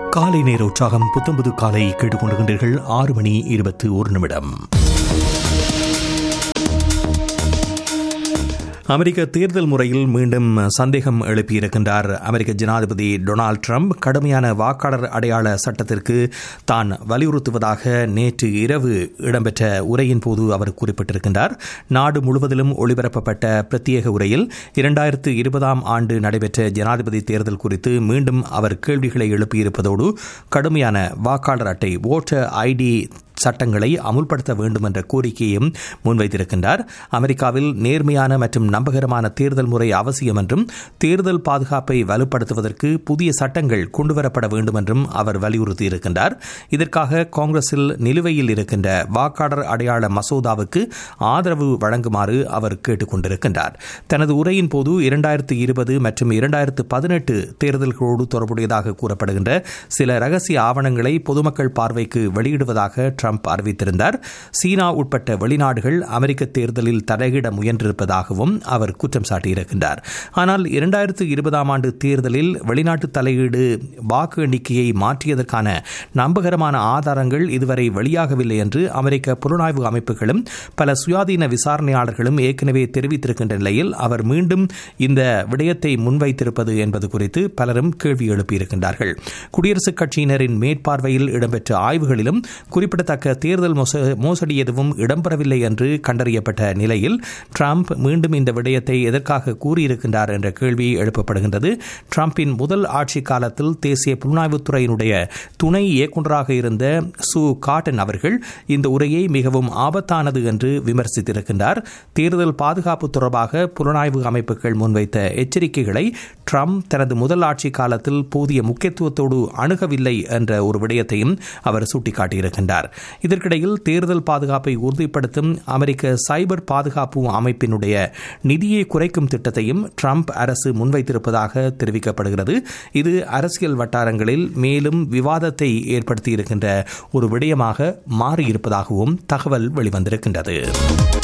காலை நேர உற்சாகம் புத்தம்புது காலை கேட்டுக்கொண்டிருக்கின்றீர்கள் ஆறு மணி இருபத்தி ஒரு நிமிடம் அமெரிக்க தேர்தல் முறையில் மீண்டும் சந்தேகம் எழுப்பியிருக்கின்றார் அமெரிக்க ஜனாதிபதி டொனால்டு ட்ரம்ப் கடுமையான வாக்காளர் அடையாள சட்டத்திற்கு தான் வலியுறுத்துவதாக நேற்று இரவு இடம்பெற்ற உரையின் போது அவர் குறிப்பிட்டிருக்கின்றார் நாடு முழுவதிலும் ஒளிபரப்பப்பட்ட பிரத்யேக உரையில் இரண்டாயிரத்து இருபதாம் ஆண்டு நடைபெற்ற ஜனாதிபதி தேர்தல் குறித்து மீண்டும் அவர் கேள்விகளை எழுப்பியிருப்பதோடு கடுமையான வாக்காளர் அட்டை ஓட்டர் ஐடி சட்டங்களை அமுல்படுத்த வேண்டும் என்ற கோரிக்கையையும் முன்வைத்திருக்கின்றார் அமெரிக்காவில் நேர்மையான மற்றும் நம்பகரமான தேர்தல் முறை அவசியம் என்றும் தேர்தல் பாதுகாப்பை வலுப்படுத்துவதற்கு புதிய சட்டங்கள் கொண்டுவரப்பட வேண்டும் என்றும் அவர் வலியுறுத்தியிருக்கின்றார் இதற்காக காங்கிரஸில் நிலுவையில் இருக்கின்ற வாக்காளர் அடையாள மசோதாவுக்கு ஆதரவு வழங்குமாறு அவர் கேட்டுக் கொண்டிருக்கின்றார் தனது உரையின் போது இரண்டாயிரத்து இருபது மற்றும் இரண்டாயிரத்து பதினெட்டு தேர்தல்களோடு தொடர்புடையதாக கூறப்படுகின்ற சில ரகசிய ஆவணங்களை பொதுமக்கள் பார்வைக்கு வெளியிடுவதாக ட்ரம்ப் அறிவித்திருந்தார் சீனா உட்பட்ட வெளிநாடுகள் அமெரிக்க தேர்தலில் தலையிட முயன்றிருப்பதாகவும் அவர் குற்றம் சாட்டியிருக்கின்றார் ஆனால் இரண்டாயிரத்து இருபதாம் ஆண்டு தேர்தலில் வெளிநாட்டு தலையீடு வாக்கு எண்ணிக்கையை மாற்றியதற்கான நம்பகரமான ஆதாரங்கள் இதுவரை வெளியாகவில்லை என்று அமெரிக்க புலனாய்வு அமைப்புகளும் பல சுயாதீன விசாரணையாளர்களும் ஏற்கனவே தெரிவித்திருக்கின்ற நிலையில் அவர் மீண்டும் இந்த விடயத்தை முன்வைத்திருப்பது என்பது குறித்து பலரும் கேள்வி எழுப்பியிருக்கின்றார்கள் குடியரசுக் கட்சியினரின் மேற்பார்வையில் இடம்பெற்ற ஆய்வுகளிலும் குறிப்பிடத்தக்க தேர்தல் மோசடி எதுவும் இடம்பெறவில்லை என்று கண்டறியப்பட்ட நிலையில் ட்ரம்ப் மீண்டும் இந்த விடயத்தை எதற்காக கூறியிருக்கின்றார் என்ற கேள்வி எழுப்பப்படுகின்றது ட்ரம்பின் முதல் ஆட்சி காலத்தில் தேசிய புலனாய்வுத்துறையினுடைய துணை இயக்குநராக இருந்த சு காட்டன் அவர்கள் இந்த உரையை மிகவும் ஆபத்தானது என்று விமர்சித்திருக்கின்றார் தேர்தல் பாதுகாப்பு தொடர்பாக புலனாய்வு அமைப்புகள் முன்வைத்த எச்சரிக்கைகளை ட்ரம்ப் தனது முதல் ஆட்சி காலத்தில் போதிய முக்கியத்துவத்தோடு அணுகவில்லை என்ற ஒரு விடயத்தையும் அவர் சுட்டிக்காட்டியிருக்கின்றார் இதற்கிடையில் தேர்தல் பாதுகாப்பை உறுதிப்படுத்தும் அமெரிக்க சைபர் பாதுகாப்பு அமைப்பினுடைய நிதியை குறைக்கும் திட்டத்தையும் ட்ரம்ப் அரசு முன்வைத்திருப்பதாக தெரிவிக்கப்படுகிறது இது அரசியல் வட்டாரங்களில் மேலும் விவாதத்தை ஏற்படுத்தியிருக்கின்ற ஒரு விடயமாக மாறியிருப்பதாகவும் தகவல் வெளிவந்திருக்கின்றது